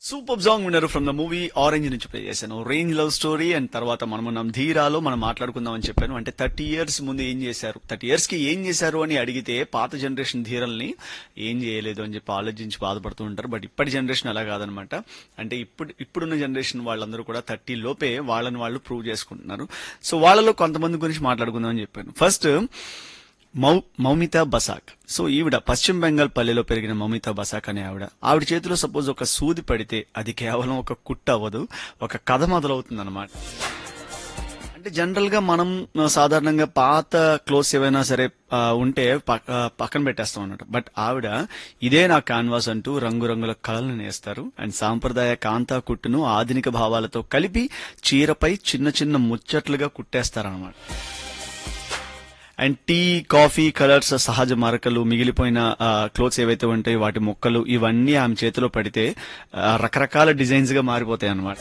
super song విన్నారు from the movie Orange నుంచి play చేశాను రేంజ్ లవ్ స్టోరీ అండ్ తర్వాత మనమున్నాం ధీరాలో మనం మాట్లాడుకుందాం అని చెప్పాను అంటే థర్టీ ఇయర్స్ ముందు ఏం చేశారు థర్టీ ఇయర్స్ కి ఏం చేశారు అని అడిగితే పాత జనరేషన్ ధీరల్ని ఏం చేయలేదు అని చెప్పి ఆలోచించి బాధపడుతూ ఉంటారు బట్ ఇప్పటి జనరేషన్ అలా కాదనమాట అంటే ఇప్పుడు ఇప్పుడున్న జనరేషన్ వాళ్ళందరూ కూడా థర్టీ లోపే వాళ్ళని వాళ్ళు ప్రూవ్ చేసుకుంటున్నారు సో వాళ్ళలో కొంతమంది గురించి మాట్లాడుకుందాం అని చెప్పాను ఫస్ట్ మౌ మౌమితా బసాక్ సో ఈవిడ పశ్చిమ బెంగాల్ పల్లెలో పెరిగిన మౌమితా బసాక్ అనే ఆవిడ ఆవిడ చేతిలో సపోజ్ ఒక సూది పడితే అది కేవలం ఒక కుట్ట అవ్వదు ఒక కథ మొదలవుతుంది అనమాట అంటే జనరల్ గా మనం ఆ, సాధారణంగా పాత క్లోత్స్ ఏవైనా సరే ఆ, ఉంటే పక్- ఆ, పక్కన పెట్టేస్తాం అన్నమాట బట్ ఆవిడ ఇదే నా కాన్వాస్ అంటూ రంగురంగుల కళలను నేస్తారు అండ్ సాంప్రదాయ కాంతా కుట్టును ఆధునిక భావాలతో కలిపి చీరపై చిన్న చిన్న ముచ్చట్లుగా కుట్టేస్తారన్నమాట అండ్ టీ కాఫీ కలర్స్ సహజ మరకలు మిగిలిపోయిన క్లోత్స్ ఏవైతే ఉంటాయో వాటి మొక్కలు ఇవన్నీ ఆమె చేతిలో పడితే ఆ, రకరకాల డిజైన్స్ గా మారిపోతాయి అన్నమాట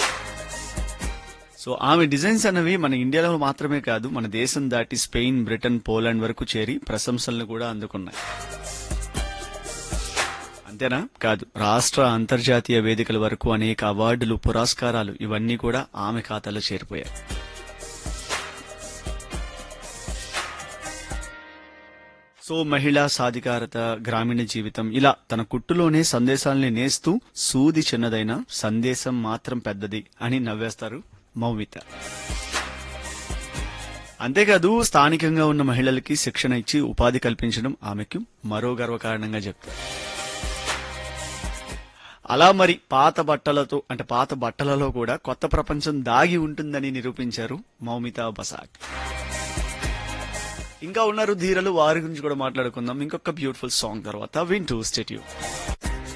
సో ఆమె డిజైన్స్ అనేవి మన ఇండియాలో మాత్రమే కాదు మన దేశం దాటి స్పెయిన్ బ్రిటన్ పోలాండ్ వరకు చేరి ప్రశంసలను కూడా అందుకున్నాయి అంతేనా కాదు రాష్ట్ర అంతర్జాతీయ వేదికల వరకు అనేక అవార్డులు పురస్కారాలు ఇవన్నీ కూడా ఆమె ఖాతాలో చేరిపోయాయి సో మహిళా సాధికారత గ్రామీణ జీవితం ఇలా తన కుట్టులోనే సందేశాల్ని నేస్తూ సూది చిన్నదైన సందేశం మాత్రం పెద్దది అని నవ్వేస్తారు మౌమిత అంతేకాదు స్థానికంగా ఉన్న మహిళలకి శిక్షణ ఇచ్చి ఉపాధి కల్పించడం ఆమెకు మరో గర్వకారణంగా చెప్తారు అలా మరి పాత బట్టలతో అంటే పాత బట్టలలో కూడా కొత్త ప్రపంచం దాగి ఉంటుందని నిరూపించారు మౌమితా బసాక్ ఇంకా ఉన్నారు ధీరలు వారి గురించి కూడా మాట్లాడుకుందాం ఇంకొక బ్యూటిఫుల్ సాంగ్ తర్వాత వింటూ స్టేట్యూ